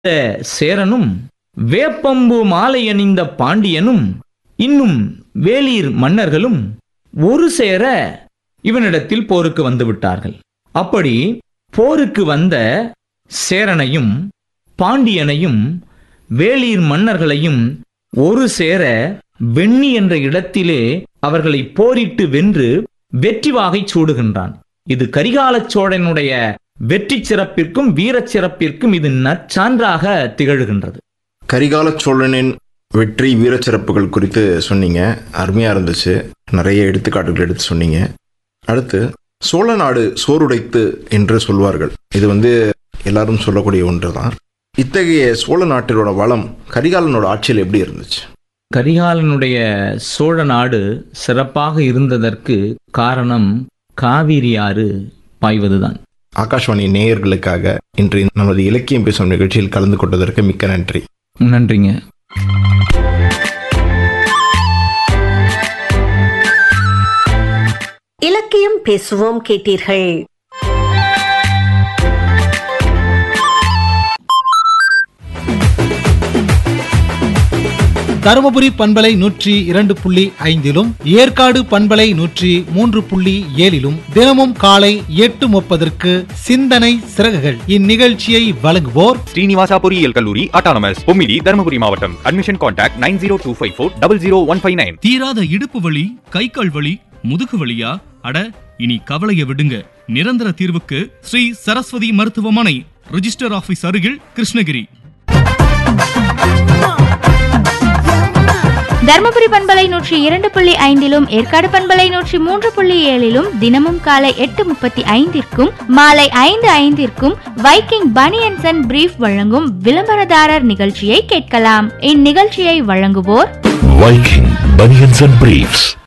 இந்த சேரனும் வேப்பம்பு மாலை அணிந்த பாண்டியனும் இன்னும் வேலீர் மன்னர்களும் ஒரு சேர இவனிடத்தில் போருக்கு வந்து விட்டார்கள் அப்படி போருக்கு வந்த சேரனையும் பாண்டியனையும் வேலீர் மன்னர்களையும் ஒரு சேர வெண்ணி என்ற இடத்திலே அவர்களை போரிட்டு வென்று வெற்றி வாகை சூடுகின்றான் இது கரிகாலச் சோழனுடைய வெற்றி சிறப்பிற்கும் வீரச் சிறப்பிற்கும் இது நற்சான்றாக திகழ்கின்றது கரிகால சோழனின் வெற்றி வீரச்சிறப்புகள் குறித்து சொன்னீங்க அருமையாக இருந்துச்சு நிறைய எடுத்துக்காட்டுகள் எடுத்து சொன்னீங்க அடுத்து சோழ நாடு சோறுடைத்து என்று சொல்வார்கள் இது வந்து எல்லாரும் சொல்லக்கூடிய ஒன்று தான் இத்தகைய சோழ நாட்டிலோட வளம் கரிகாலனோட ஆட்சியில் எப்படி இருந்துச்சு கரிகாலனுடைய சோழ நாடு சிறப்பாக இருந்ததற்கு காரணம் காவிரி ஆறு பாய்வதுதான் ஆகாஷ்வாணி நேயர்களுக்காக இன்று நமது இலக்கியம் பேசும் நிகழ்ச்சியில் கலந்து கொண்டதற்கு மிக்க நன்றி நன்றிங்க இலக்கியம் பேசுவோம் கேட்டீர்கள் தருமபுரி பண்பலை நூற்றி இரண்டு புள்ளி ஐந்திலும் ஏற்காடு பண்பலை நூற்றி மூன்று புள்ளி ஏழிலும் தினமும் காலை எட்டு முப்பதற்கு சிந்தனை சிறகுகள் இந்நிகழ்ச்சியை வழங்குவோர் ஸ்ரீனிவாசா பொறியியல் கல்லூரி அட்டானமஸ் பொம்மிடி தருமபுரி மாவட்டம் admission contact nine zero two five four double zero one five nine தீராத இடுப்பு வலி கை கால் வலி முதுகு வலியா அட இனி கவலைய விடுங்க நிரந்தர தீர்வுக்கு ஸ்ரீ சரஸ்வதி மருத்துவமனை ரிஜிஸ்டர் ஆபீஸ் அருகில் கிருஷ்ணகிரி தர்மபுரி பண்பலை நூற்றி இரண்டு புள்ளி ஐந்திலும் ஏற்காடு பண்பலை நூற்றி மூன்று புள்ளி ஏழிலும் தினமும் காலை எட்டு முப்பத்தி ஐந்திற்கும் மாலை ஐந்து ஐந்திற்கும் வைக்கிங் பனியன்சன் அண்ட் பிரீஃப் வழங்கும் விளம்பரதாரர் நிகழ்ச்சியை கேட்கலாம் இந்நிகழ்ச்சியை வழங்குவோர் Viking Bunions and Briefs.